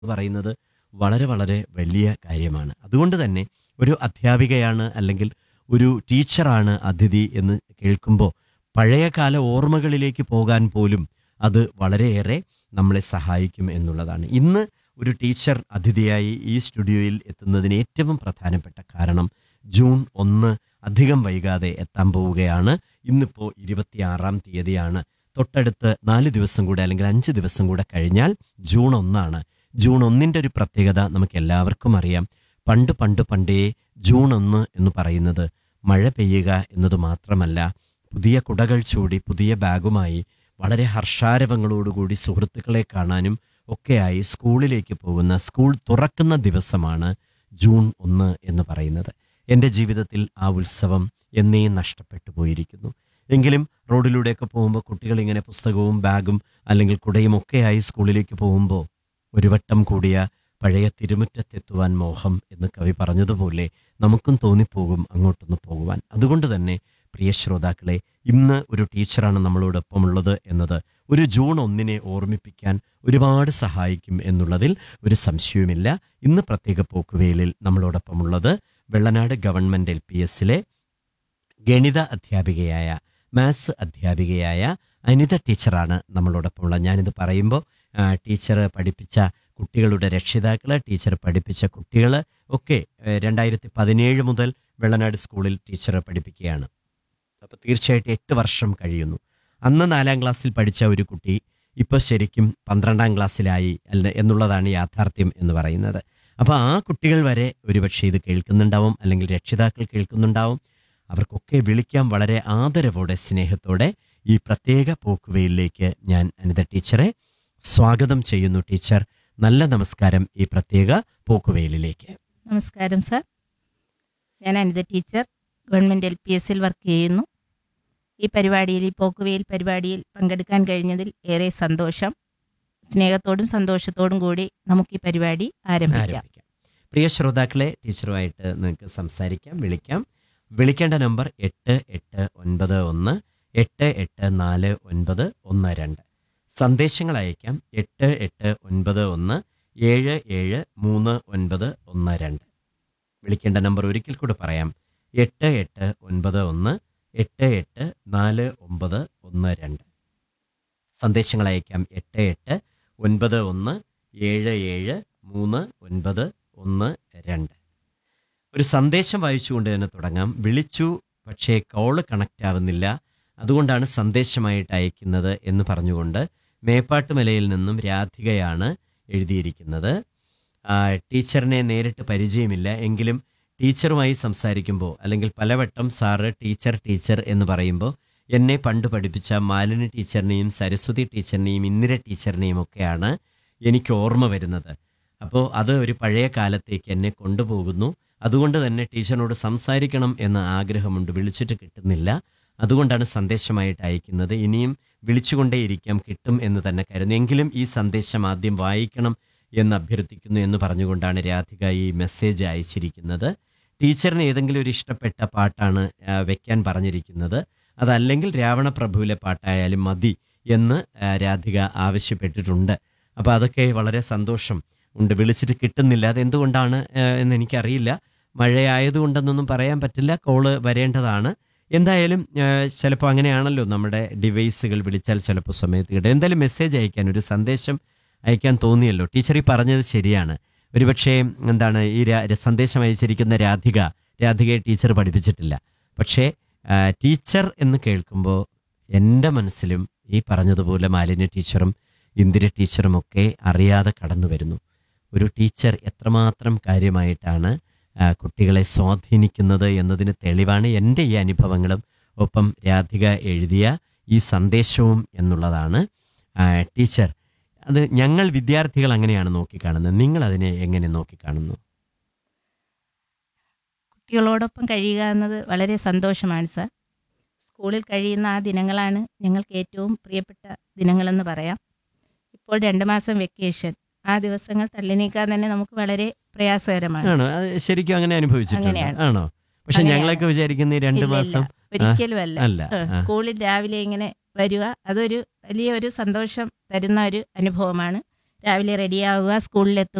എന്ന് പറയുന്നത് വളരെ വളരെ വലിയ കാര്യമാണ് അതുകൊണ്ട് തന്നെ ഒരു അധ്യാപികയാണ് അല്ലെങ്കിൽ ഒരു ടീച്ചറാണ് അതിഥി എന്ന് കേൾക്കുമ്പോൾ പഴയകാല ഓർമ്മകളിലേക്ക് പോകാൻ പോലും അത് വളരെയേറെ നമ്മളെ സഹായിക്കും എന്നുള്ളതാണ് ഇന്ന് ഒരു ടീച്ചർ അതിഥിയായി ഈ സ്റ്റുഡിയോയിൽ എത്തുന്നതിന് ഏറ്റവും പ്രധാനപ്പെട്ട കാരണം ജൂൺ ഒന്ന് അധികം വൈകാതെ എത്താൻ പോവുകയാണ് ഇന്നിപ്പോൾ ഇരുപത്തിയാറാം തീയതിയാണ് തൊട്ടടുത്ത് നാല് ദിവസം കൂടെ അല്ലെങ്കിൽ അഞ്ച് ദിവസം കൂടെ കഴിഞ്ഞാൽ ജൂൺ ഒന്നാണ് ജൂൺ ഒന്നിൻ്റെ ഒരു പ്രത്യേകത നമുക്ക് എല്ലാവർക്കും അറിയാം പണ്ട് പണ്ട് പണ്ടേ ജൂൺ ഒന്ന് എന്ന് പറയുന്നത് മഴ പെയ്യുക എന്നത് മാത്രമല്ല പുതിയ കുടകൾ ചൂടി പുതിയ ബാഗുമായി വളരെ ഹർഷാരവങ്ങളോടുകൂടി സുഹൃത്തുക്കളെ കാണാനും ഒക്കെയായി സ്കൂളിലേക്ക് പോകുന്ന സ്കൂൾ തുറക്കുന്ന ദിവസമാണ് ജൂൺ ഒന്ന് എന്ന് പറയുന്നത് എൻ്റെ ജീവിതത്തിൽ ആ ഉത്സവം എന്നേ നഷ്ടപ്പെട്ടു പോയിരിക്കുന്നു എങ്കിലും റോഡിലൂടെയൊക്കെ പോകുമ്പോൾ കുട്ടികൾ ഇങ്ങനെ പുസ്തകവും ബാഗും അല്ലെങ്കിൽ കുടയും ഒക്കെയായി സ്കൂളിലേക്ക് പോകുമ്പോൾ ഒരു വട്ടം കൂടിയ പഴയ തിരുമുറ്റത്തെത്തുവാൻ മോഹം എന്ന് കവി പറഞ്ഞതുപോലെ നമുക്കും തോന്നിപ്പോകും അങ്ങോട്ടൊന്ന് പോകുവാൻ അതുകൊണ്ട് തന്നെ പ്രിയ ശ്രോതാക്കളെ ഇന്ന് ഒരു ടീച്ചറാണ് നമ്മളോടൊപ്പം ഉള്ളത് എന്നത് ഒരു ജൂൺ ഒന്നിനെ ഓർമ്മിപ്പിക്കാൻ ഒരുപാട് സഹായിക്കും എന്നുള്ളതിൽ ഒരു സംശയവുമില്ല ഇന്ന് പ്രത്യേക പോക്കുവേലിൽ നമ്മളോടൊപ്പമുള്ളത് വെള്ളനാട് ഗവൺമെൻറ് എൽ പി എസിലെ ഗണിത അധ്യാപികയായ മാത്സ് അധ്യാപികയായ അനിത ടീച്ചറാണ് നമ്മളോടൊപ്പമുള്ളത് ഞാനിത് പറയുമ്പോൾ ടീച്ചർ പഠിപ്പിച്ച കുട്ടികളുടെ രക്ഷിതാക്കൾ ടീച്ചർ പഠിപ്പിച്ച കുട്ടികൾ ഒക്കെ രണ്ടായിരത്തി പതിനേഴ് മുതൽ വെള്ളനാട് സ്കൂളിൽ ടീച്ചർ പഠിപ്പിക്കുകയാണ് അപ്പോൾ തീർച്ചയായിട്ടും എട്ട് വർഷം കഴിയുന്നു അന്ന് നാലാം ക്ലാസ്സിൽ പഠിച്ച ഒരു കുട്ടി ഇപ്പോൾ ശരിക്കും പന്ത്രണ്ടാം ക്ലാസ്സിലായി അല്ല എന്നുള്ളതാണ് യാഥാർത്ഥ്യം എന്ന് പറയുന്നത് അപ്പോൾ ആ കുട്ടികൾ വരെ ഒരുപക്ഷെ ഇത് കേൾക്കുന്നുണ്ടാവും അല്ലെങ്കിൽ രക്ഷിതാക്കൾ കേൾക്കുന്നുണ്ടാവും അവർക്കൊക്കെ വിളിക്കാം വളരെ ആദരവോടെ സ്നേഹത്തോടെ ഈ പ്രത്യേക പോക്കുവയിലേക്ക് ഞാൻ അനിത ടീച്ചറെ സ്വാഗതം ചെയ്യുന്നു ടീച്ചർ നല്ല നമസ്കാരം ഈ പ്രത്യേക പോക്കുവെയിലിലേക്ക് നമസ്കാരം സാർ ഞാൻ Anitha teacher government L P എസിൽ വർക്ക് ചെയ്യുന്നു ഈ പരിപാടിയിൽ ഈ പോക്കുവെയിൽ പരിപാടിയിൽ പങ്കെടുക്കാൻ കഴിഞ്ഞതിൽ ഏറെ സന്തോഷം സ്നേഹത്തോടും സന്തോഷത്തോടും കൂടി നമുക്ക് ഈ പരിപാടി ആരംഭിക്കാം ആരംഭിക്കാം പ്രിയ ശ്രോതാക്കളെ ടീച്ചറുമായിട്ട് നിങ്ങൾക്ക് സംസാരിക്കാം വിളിക്കാം വിളിക്കേണ്ട നമ്പർ എട്ട് എട്ട് ഒൻപത് ഒന്ന് എട്ട് എട്ട് നാല് ഒൻപത് ഒന്ന് രണ്ട് സന്ദേശങ്ങൾ അയക്കാം എട്ട് എട്ട് ഒൻപത് ഒന്ന് ഏഴ് ഏഴ് മൂന്ന് ഒൻപത് ഒന്ന് രണ്ട് വിളിക്കേണ്ട നമ്പർ ഒരിക്കൽ കൂടെ പറയാം എട്ട് എട്ട് ഒൻപത് ഒന്ന് എട്ട് എട്ട് നാല് ഒമ്പത് ഒന്ന് രണ്ട് സന്ദേശങ്ങൾ അയക്കാം എട്ട് എട്ട് ഒൻപത് ഒന്ന് ഏഴ് ഏഴ് മൂന്ന് ഒൻപത് ഒന്ന് രണ്ട് ഒരു സന്ദേശം വായിച്ചുകൊണ്ട് തന്നെ തുടങ്ങാം വിളിച്ചു പക്ഷേ കോള് കണക്റ്റ് ആവുന്നില്ല അതുകൊണ്ടാണ് സന്ദേശമായിട്ട് അയക്കുന്നത് എന്ന് പറഞ്ഞുകൊണ്ട് മേപ്പാട്ടുമലയിൽ നിന്നും രാധികയാണ് എഴുതിയിരിക്കുന്നത് ആ, ടീച്ചറിനെ നേരിട്ട് പരിചയമില്ല എങ്കിലും ടീച്ചറുമായി സംസാരിക്കുമ്പോൾ അല്ലെങ്കിൽ പലവട്ടം സാറ് ടീച്ചർ ടീച്ചർ എന്ന് പറയുമ്പോൾ എന്നെ പണ്ട് പഠിപ്പിച്ച മാലിനി ടീച്ചറിനെയും സരസ്വതി ടീച്ചറിനെയും ഇന്ദിര ടീച്ചറിനെയും ഒക്കെയാണ് എനിക്ക് ഓർമ്മ വരുന്നത് അപ്പോൾ അത് ഒരു പഴയ കാലത്തേക്ക് എന്നെ കൊണ്ടുപോകുന്നു അതുകൊണ്ട് തന്നെ ടീച്ചറിനോട് സംസാരിക്കണം എന്ന ആഗ്രഹമുണ്ട് വിളിച്ചിട്ട് കിട്ടുന്നില്ല അതുകൊണ്ടാണ് സന്ദേശമായിട്ട് അയക്കുന്നത് ഇനിയും വിളിച്ചുകൊണ്ടേയിരിക്കാം കിട്ടും എന്ന് തന്നെ കരുതുന്നു എങ്കിലും ഈ സന്ദേശം ആദ്യം വായിക്കണം എന്ന് അഭ്യർത്ഥിക്കുന്നു എന്ന് പറഞ്ഞുകൊണ്ടാണ് രാധിക ഈ മെസ്സേജ് അയച്ചിരിക്കുന്നത് ടീച്ചറിന് ഏതെങ്കിലും ഒരു ഇഷ്ടപ്പെട്ട പാട്ടാണ് ആ, വെക്കാൻ പറഞ്ഞിരിക്കുന്നത് അതല്ലെങ്കിൽ രാവണപ്രഭുവിലെ പാട്ടായാലും മതി എന്ന് ആ, രാധിക ആവശ്യപ്പെട്ടിട്ടുണ്ട് അപ്പോൾ അതൊക്കെ വളരെ സന്തോഷം ഉണ്ട് വിളിച്ചിട്ട് കിട്ടുന്നില്ല അതെന്തുകൊണ്ടാണ് ആ, എന്ന് എനിക്കറിയില്ല മഴയായതുകൊണ്ടെന്നൊന്നും പറയാൻ പറ്റില്ല കോള് വരേണ്ടതാണ് എന്തായാലും ചിലപ്പോൾ അങ്ങനെയാണല്ലോ നമ്മുടെ ഡിവൈസുകൾ വിളിച്ചാൽ ചിലപ്പോൾ സമയത്ത് കിട്ടും എന്തായാലും മെസ്സേജ് അയക്കാൻ ഒരു സന്ദേശം അയക്കാൻ തോന്നിയല്ലോ ടീച്ചർ ഈ പറഞ്ഞത് ശരിയാണ് ഒരുപക്ഷേ എന്താണ് ഈ രാ- സന്ദേശം അയച്ചിരിക്കുന്ന രാധിക രാധികയെ ടീച്ചർ പഠിപ്പിച്ചിട്ടില്ല പക്ഷേ ആ, ടീച്ചർ എന്ന് കേൾക്കുമ്പോൾ എൻ്റെ മനസ്സിലും ഈ പറഞ്ഞതുപോലെ മാലിന്യ ടീച്ചറും ഇന്ദിര ടീച്ചറും ഒക്കെ അറിയാതെ കടന്നു വരുന്നു ഒരു ടീച്ചർ എത്രമാത്രം കാര്യമായിട്ടാണ് ആ, കുട്ടികളെ സ്വാധീനിക്കുന്നത് എന്നതിന് തെളിവാണ് എൻ്റെ ഈ അനുഭവങ്ങളും ഒപ്പം രാധിക എഴുതിയ ഈ സന്ദേശവും എന്നുള്ളതാണ് ആ, ടീച്ചർ അത് ഞങ്ങൾ വിദ്യാർത്ഥികൾ അങ്ങനെയാണ് നോക്കിക്കാണുന്നത് നിങ്ങൾ അതിനെ എങ്ങനെ നോക്കിക്കാണുന്നു കുട്ടികളോടൊപ്പം കഴിയുക എന്നത് വളരെ സന്തോഷമാണ് സാർ സ്കൂളിൽ കഴിയുന്ന ആ ദിനങ്ങളാണ് ഞങ്ങൾക്ക് ഏറ്റവും പ്രിയപ്പെട്ട ദിനങ്ങളെന്ന് പറയാം ഇപ്പോൾ രണ്ട് മാസം വെക്കേഷൻ ആ ദിവസങ്ങൾ തള്ളി നീക്കാൻ തന്നെ നമുക്ക് വളരെ പ്രയാസകരമാണ് ആണോ അത് ശരിക്കും അങ്ങനെ അനുഭവിച്ചിട്ടുണ്ട് അങ്ങനെയാണ്. ആണോ പക്ഷെ അങ്ങനെയാണ്. ഞങ്ങളൊക്കെ വിചാരിക്കുന്ന ഈ രണ്ട് ഇല്ല, ഇല്ല. മാസം ഒരിക്കലും അല്ല അല്ല ഏ, ആ. സ്കൂളിൽ രാവിലെ ഇങ്ങനെ വരിക അതൊരു വലിയ ഒരു സന്തോഷം തരുന്ന ഒരു അനുഭവമാണ് രാവിലെ റെഡിയാവുക സ്കൂളിലെത്തുക